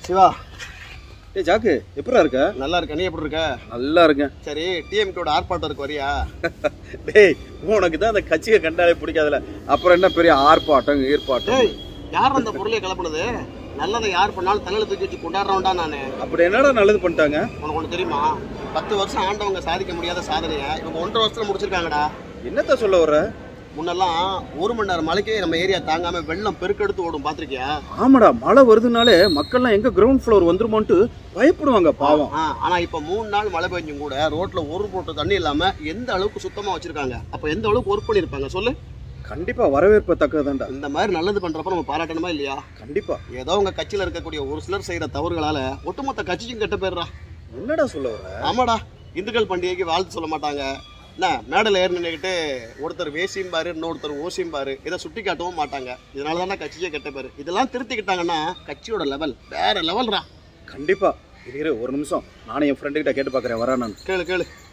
சிவா ஏய் ஜாக்கு எப்படா இருக்க நல்லா இருக்க நீ எப்படி இருக்க நல்லா இருக்கேன் சரி டிஎம்கேட ஆர்ப்பாட்டம் இருக்கு வரியா டேய் உனக்கு தான் அந்த கட்சியை கண்டாலே பிடிக்காதுல அப்புறம் என்ன பெரிய ஆர்ப்பாட்டம் ஈர்ப்பாட்டம் டேய் யார் அந்த பொருளை கிளப்புனது நல்லதை யார் பண்ணாலும் தலையில தூக்கி வச்சு கொண்டாடுறவன்டா நானு அப்படி என்னடா நல்லது பண்ணிட்டாங்க உனக்கு ஒன்று தெரியுமா பத்து வருஷம் ஆண்டவங்க சாதிக்க முடியாத சாதனையை இவங்க ஒன்றரை வருஷத்துல முடிச்சிருக்காங்கடா என்னத்த சொல்ல வர்ற முன்னெல்லாம் ஒரு மணி நேரம் மழைக்கே நம்ம ஏரியா தாங்காம வெள்ளம் பெருக்கெடுத்து ஓடும் பாத்திருக்கியா ஆமாடா மழை வருதுனாலே மக்கள்லாம் எங்க கிரவுண்ட் ஃப்ளோர் வந்துருமோன்ட்டு பயப்படுவாங்க பாவம் ஆ, ஆனா இப்ப மூணு நாள் மழை பெஞ்சும் கூட ரோட்ல ஒரு போட்டு தண்ணி இல்லாம எந்த அளவுக்கு சுத்தமா வச்சிருக்காங்க அப்ப எந்த அளவுக்கு ஒர்க் பண்ணிருப்பாங்க சொல்லு கண்டிப்பா வரவேற்பத்தக்கதான்டா இந்த மாதிரி நல்லது பண்றப்ப நம்ம பாராட்டணுமா இல்லையா கண்டிப்பா ஏதோ உங்க கட்சியில இருக்கக்கூடிய ஒரு சிலர் செய்யற தவறுகளால ஒட்டுமொத்த கட்சிக்கும் கெட்ட பேர்றா என்னடா சொல்ல வர்ற ஆமாடா இந்துக்கள் பண்டிகைக்கு வாழ்த்து சொல்ல மாட்டாங்க என்ன மேடையில் ஏறி நின்றுக்கிட்டு ஒருத்தர் வேசிம்பாரு இன்னொருத்தர் ஓசிம்பாரு இதை சுட்டி காட்டவும் மாட்டாங்க இதனால தானே கட்சியே கெட்ட பேர் இதெல்லாம் திருத்திக்கிட்டாங்கன்னா கட்சியோட லெவல் வேற லெவல்ரா கண்டிப்பா இரு இரு, ஒரு நிமிஷம் நானும் என் ஃப்ரெண்டு கிட்ட கேட்டு பார்க்கறேன் வரேன் நான் கேளு கேளு